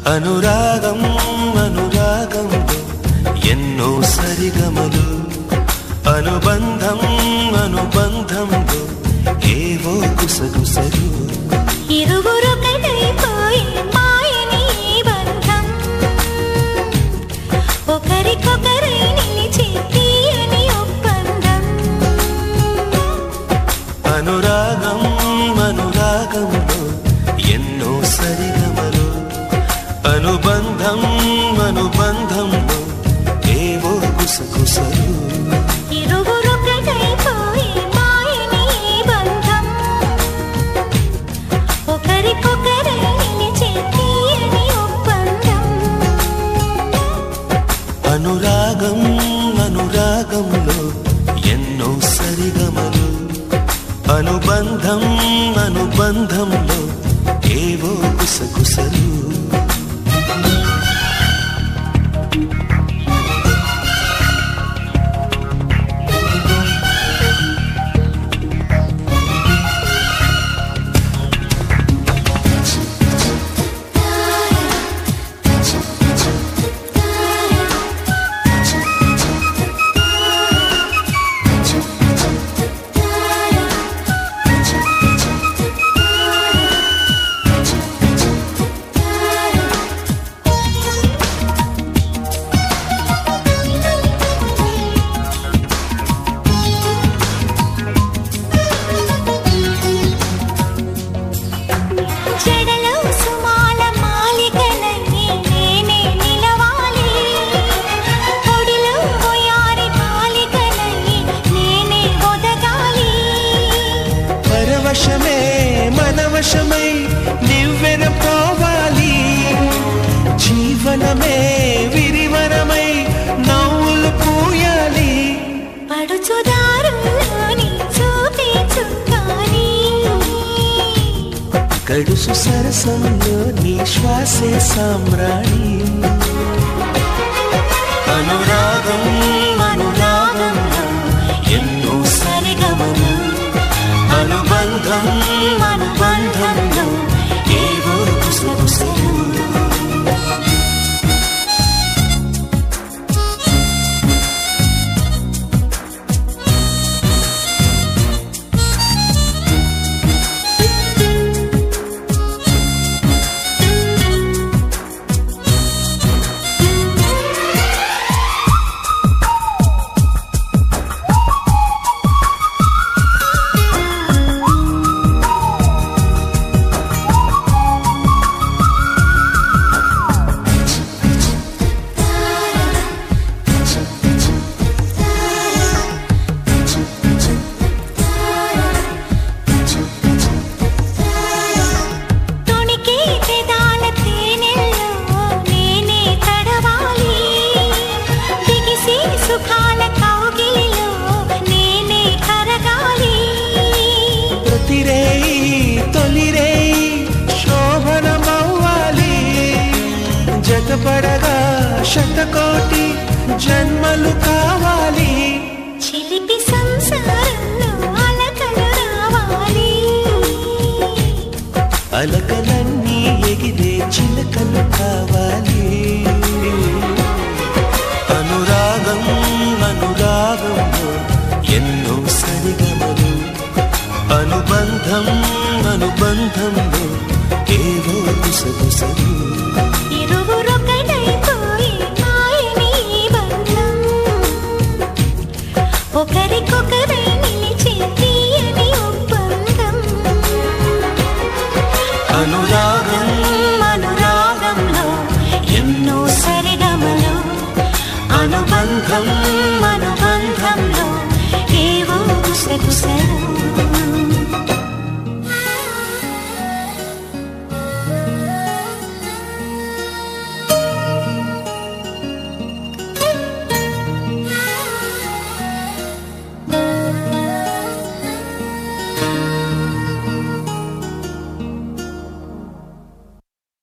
అనురాగం అనురాగంలో ఎన్నో సరిగమలు అనుబంధం అనుబంధంలో ఏవో గుసగుసలు ఇరువురొకటైపోయే మాయని ఈ బంధం ఒకరికొకరై నిలిచే తీయని ఒప్పందం అనురాగం అనురాగంలో ఎన్నో సరిగమలు అనుబంధం అనుబంధంలో ఏవో గుసగుసలు ఇరువురొకటైపోయే మాయని ఈ బంధం ఒకరికొకరై నిలిచే తీయని ఒప్పందం అనురాగం అనురాగంలో ఎన్నో సరిగమలు అనుబంధం అనుబంధంలో ఏవో గుసగుసలు చెడలో సుమాల మాలికనై నేనే నిలవాలి పొడిలో పోయారి మాలికనై నేనే ఒదగాలి పరవశమే మనవశమై నివ్వెన పోవాలి జీవనమే విరివనమై నవ్వులు పూయాలి పడుచుదారుల్లోని చూపే చుక్కాని గడుసు సరసంలో నీ శ్వాసే సామ్రాణి అనురాగం అనురాగంలో ఎన్నో సరిగమలు అనుబంధం అనుబంధంలో ఏవో గుసగుసలు తొణికే పెదాల తేనెల్లో నేనే తడవాలి బిగిసి సుఖాల కౌగిలిలో నేనే కరగాలి ప్రతిరేయి తొలిరేయి శోభనమవ్వాలి జతపడగా శతకోటి జన్మలు కావాలి చిలిపి సంసారంలో అలకలు రావాలి అలకలన్నీ ఎగిరే చిలకలు కావాలి అనురాగం అనురాగంలో ఎన్నో సరిగమలు అనుబంధం అనుబంధంలో ఏవో గుసగుసలు ఇరు